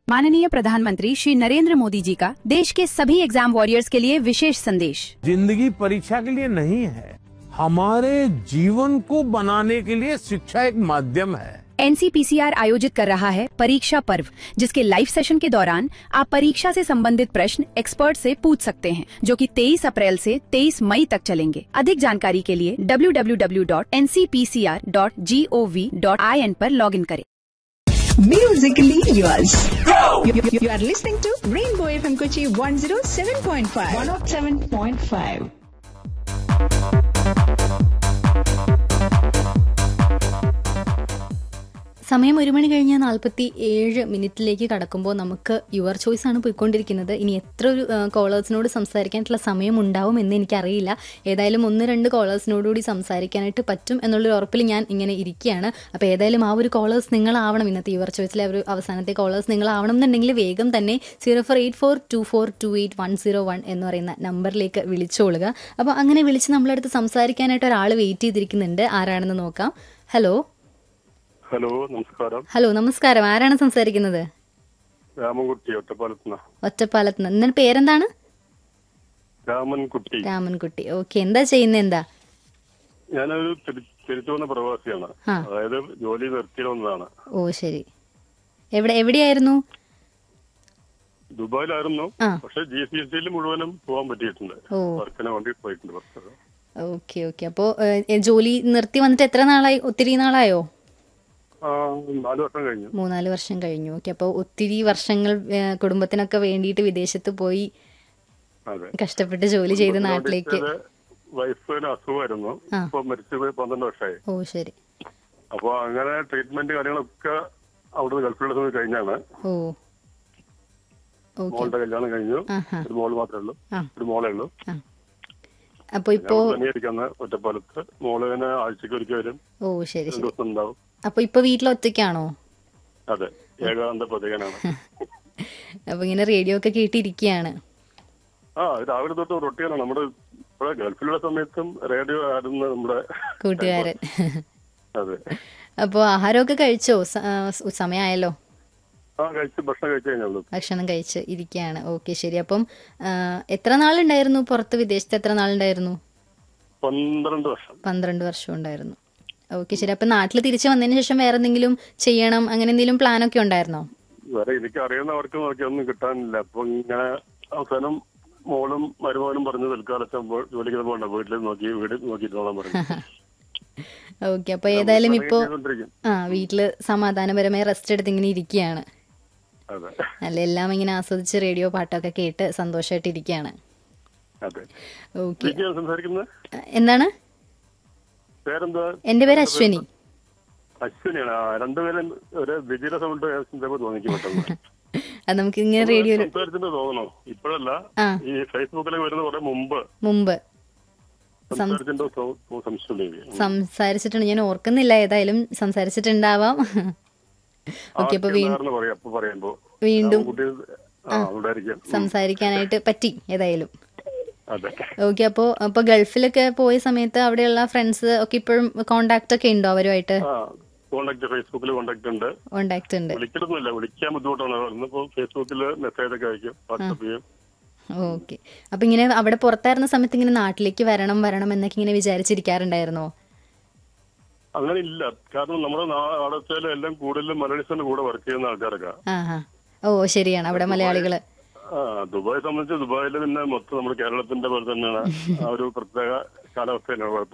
माननीय प्रधानमंत्री श्री नरेंद्र मोदी जी का देश के सभी एग्जाम वॉरियर्स के लिए विशेष संदेश जिंदगी परीक्षा के लिए नहीं है हमारे जीवन को बनाने के लिए शिक्षा एक माध्यम है एनसीपीसीआर आयोजित कर रहा है परीक्षा पर्व जिसके लाइव सेशन के दौरान आप परीक्षा से संबंधित प्रश्न एक्सपर्ट से पूछ सकते हैं जो कि 23 अप्रैल से 23 मई तक चलेंगे अधिक जानकारी के लिए www.ncpcr.gov.in पर लॉगिन करें Musically yours. You, you- you are listening to Rainbow FM Kochi 107.5. 107.5. സമയം ഒരു മണി കഴിഞ്ഞ് നാൽപ്പത്തി ഏഴ് മിനിറ്റിലേക്ക് കടക്കുമ്പോൾ നമുക്ക് യുവർ ചോയ്സ് ആണ് പോയിക്കൊണ്ടിരിക്കുന്നത് ഇനി എത്ര ഒരു കോളേഴ്സിനോട് സംസാരിക്കാനായിട്ടുള്ള സമയം ഉണ്ടാവും എന്ന് എനിക്കറിയില്ല ഏതായാലും ഒന്ന് രണ്ട് കോളേഴ്സിനോടുകൂടി സംസാരിക്കാനായിട്ട് പറ്റും എന്നുള്ളൊരു ഉറപ്പിൽ ഞാൻ ഇങ്ങനെ ഇരിക്കുകയാണ് അപ്പോൾ ഏതായാലും ആ ഒരു കോളേഴ്സ് നിങ്ങളാവണം ഇന്നത്തെ യുവർ ചോയ്സിലെ ഒരു അവസാനത്തെ കോളേഴ്സ് നിങ്ങളാവണം എന്നുണ്ടെങ്കിൽ വേഗം തന്നെ zero four eight four two four two eight one zero one എന്ന് പറയുന്ന നമ്പറിലേക്ക് വിളിച്ചോളുക അപ്പോൾ അങ്ങനെ വിളിച്ച് നമ്മളടുത്ത് സംസാരിക്കാനായിട്ട് ഒരാൾ വെയിറ്റ് ചെയ്തിരിക്കുന്നുണ്ട് ആരാണെന്ന് നോക്കാം ഹലോ ഹലോ നമസ്കാരം ഹലോ നമസ്കാരം ആരാണ് സംസാരിക്കുന്നത് രാമൻകുട്ടി ഒറ്റപ്പാലത്തുനിന്ന് ഒറ്റപ്പാലത്ത് നിന്ന് നിങ്ങളുടെ പേരെന്താണ് രാമൻകുട്ടി രാമൻകുട്ടി ഓക്കെ എന്താ ചെയ്യുന്നത് എന്താ ഞാനൊരു തിരി- തിരിച്ചു വന്ന പ്രവാസിയാണ് ആ. അതായത് ജോലി നിർത്തി വന്നതാണ് ഓ ശരി എവിടെ എവിടെയായിരുന്നു ദുബായിലായിരുന്നു ആ. പക്ഷെ ജി സി എസ് ടിയിൽ മുഴുവനും പോകാൻ പറ്റിയിട്ടുണ്ട് ഓ. വർക്കിന് വേണ്ടി പോയിട്ടുണ്ട് പുറത്ത്. ഓക്കെ ഓക്കെ അപ്പോൾ ജോലി നിർത്തി വന്നിട്ട് എത്ര നാളായി ഒത്തിരി നാളായോ ആ നാല് വർഷം കഴിഞ്ഞു മൂന്നാല് വർഷം കഴിഞ്ഞു ഓക്കെ അപ്പോൾ ഒത്തിരി വർഷങ്ങൾ ഏ, കുടുംബത്തിനൊക്കെ വേണ്ടിയിട്ട് വിദേശത്ത് പോയി അതെ കഷ്ടപ്പെട്ട് ജോലി ചെയ്ത് നാട്ടിലേക്ക് വൈഫിന് അസുഖമായിരുന്നു ആ. ഇപ്പൊ മരിച്ചു പോയി പന്ത്രണ്ട് വർഷമായി ഓ ശരി അപ്പൊ അങ്ങനെ ട്രീറ്റ്മെന്റ് കാര്യങ്ങളൊക്കെ അവിടുന്ന് ഗൾഫിലുള്ള സമയത്ത് കഴിഞ്ഞാണ് ഓ ഓക്കെ മോളുടെ കല്യാണം കഴിഞ്ഞു ആഹാ. ഒരു മോള് മാത്രമേ ഉള്ളൂ ആ. ഒരു മോളേ ഉള്ളൂ അപ്പോൾ ഇപ്പോൾ തന്നെയായിരിക്കുന്ന ഒറ്റപ്പാലത്ത് മോള് തന്നെ ആഴ്ചക്ക് ഒരിക്കൽ വരും ഓ ശരി രണ്ടു ശരി ദിവസം ഉണ്ടാവും അപ്പോൾ ഇപ്പോൾ വീട്ടിൽ ഒറ്റയ്ക്കാണോ അതെ ഏകാന്ത പ്രതികനാണ് അപ്പോൾ ഇങ്ങനെ റേഡിയോ ഒക്കെ കേട്ടിരിക്കുകയാണ് ആ ഇത് രാവിലെ തൊട്ട് റൊട്ടീനാണ് നമ്മുടെ ഇവിടെ ഗൾഫിലുള്ള സമയത്തും റേഡിയോ ആയിരുന്നു നമ്മുടെ കൂട്ടുകാരൻ അതെ അപ്പോൾ ആഹാരമൊക്കെ കഴിച്ചോ സ- ആ, സ് സമയമായല്ലോ ആ കഴിച്ച് ഭക്ഷണം കഴിച്ചു കഴിഞ്ഞുള്ളൂ ഭക്ഷണം കഴിച്ച് ഇരിക്കുകയാണ് ഓക്കെ ശരി അപ്പം ആ, എത്ര നാളുണ്ടായിരുന്നു പുറത്ത് വിദേശത്ത് എത്ര നാളുണ്ടായിരുന്നു പന്ത്രണ്ട് വർഷം പന്ത്രണ്ട് വർഷം ഉണ്ടായിരുന്നു ഓക്കെ ശരി അപ്പം നാട്ടിൽ തിരിച്ചു വന്നതിന് ശേഷം വേറെ എന്തെങ്കിലും ചെയ്യണം അങ്ങനെ എന്തെങ്കിലും പ്ലാനൊക്കെ ഉണ്ടായിരുന്നോ വേറെ എനിക്ക് അറിയുന്നവർക്ക് നോക്കി ഒന്നും കിട്ടാനില്ല അപ്പൊ ഇങ്ങനെ അവസാനം മോളും മരുമോനും പറഞ്ഞു തൽക്കാലത്ത് പോ- ജോലിക്ക് പോകണ്ട വീട്ടിൽ നോക്കി വീട് നോക്കിയിട്ടോളാൻ പറഞ്ഞു ഓക്കെ അപ്പോൾ ഏതായാലും ഇപ്പോൾ ചെയ്തോണ്ടിരിക്കും. ആ വീട്ടിൽ സമാധാനപരമായി റെസ്റ്റ് എടുത്ത് ഇങ്ങനെ ഇരിക്കുകയാണ് അതെ അല്ല എല്ലാം ഇങ്ങനെ ആസ്വദിച്ച് റേഡിയോ പാട്ടൊക്കെ കേട്ട് സന്തോഷമായിട്ട് ഇരിക്കുകയാണ് അതെ ഓക്കെ വിജയാണ് സംസാരിക്കുന്നത് എന്താണ് പേരെന്താ എൻ്റെ പേര് അശ്വനി അശ്വിനിയാണ് ആ രണ്ടുപേരും ഒരു വിജയുടെ സൗണ്ട് തോന്നിക്കും പെട്ടെന്ന് അത് നമുക്ക് ഇങ്ങനെ റേഡിയോയിൽ സംസാരിച്ചിട്ട് തോന്നണോ ഇപ്പോഴല്ല ആ. ഈ ഫേസ്ബുക്കിലൊക്കെ വരുന്ന കുറെ മുമ്പ് മുമ്പ് സംസാരിച്ചിട്ട് സംശയം സംസാരിച്ചിട്ടുണ്ട് ഞാൻ ഓർക്കുന്നില്ല ഏതായാലും സംസാരിച്ചിട്ടുണ്ടാവാം ഓക്കെ അപ്പൊ വീണ്ടും പറയാം അപ്പൊ പറയുമ്പോ വീണ്ടും കുട്ടി ആ ഉണ്ടായിരിക്കും സംസാരിക്കാനായിട്ട് പറ്റി ഏതായാലും അതെ ഓക്കെ അപ്പോൾ അപ്പോൾ ഗൾഫിലൊക്കെ പോയ സമയത്ത് അവിടെയുള്ള ഫ്രണ്ട്സ് ഒക്കെ ഇപ്പോഴും കോണ്ടാക്ട് ഒക്കെ ഉണ്ടോ അവരുമായിട്ട് ആ കോണ്ടാക്ട് ഫേസ്ബുക്കിൽ കോണ്ടാക്ട് ഉണ്ട് കോണ്ടാക്ട് ഉണ്ട് വിളിക്കലൊന്നുമില്ല വിളിക്കാൻ ബുദ്ധിമുട്ടാണ് ഇന്നിപ്പോ ഫേസ്ബുക്കിൽ മെസ്സേജ് ഒക്കെ അയക്കും വാട്സപ്പ് ചെയ്യും ഓക്കെ അപ്പൊ ഇങ്ങനെ അവിടെ പുറത്തായിരുന്ന സമയത്ത് ഇങ്ങനെ നാട്ടിലേക്ക് വരണം വരണം എന്നൊക്കെ ഇങ്ങനെ വിചാരിച്ചിരിക്കാറുണ്ടായിരുന്നോ അങ്ങനെ ഇല്ല കാരണം നമ്മുടെ നാടത്തേലും എല്ലാം കൂടുതലും മലയാളീസിന്റെ കൂടെ വർക്ക് ചെയ്യുന്ന ആൾക്കാരൊക്കെ ആ ഹാ ഓ ശരിയാണ് അവിടെ മലയാളികള് ആ ദുബായ് സംബന്ധിച്ച് ദുബായിൽ പിന്നെ മൊത്തം നമ്മുടെ കേരളത്തിന്റെ പോലെ തന്നെയാണ് ആ ഒരു പ്രത്യേക കാലാവസ്ഥയിലാണ്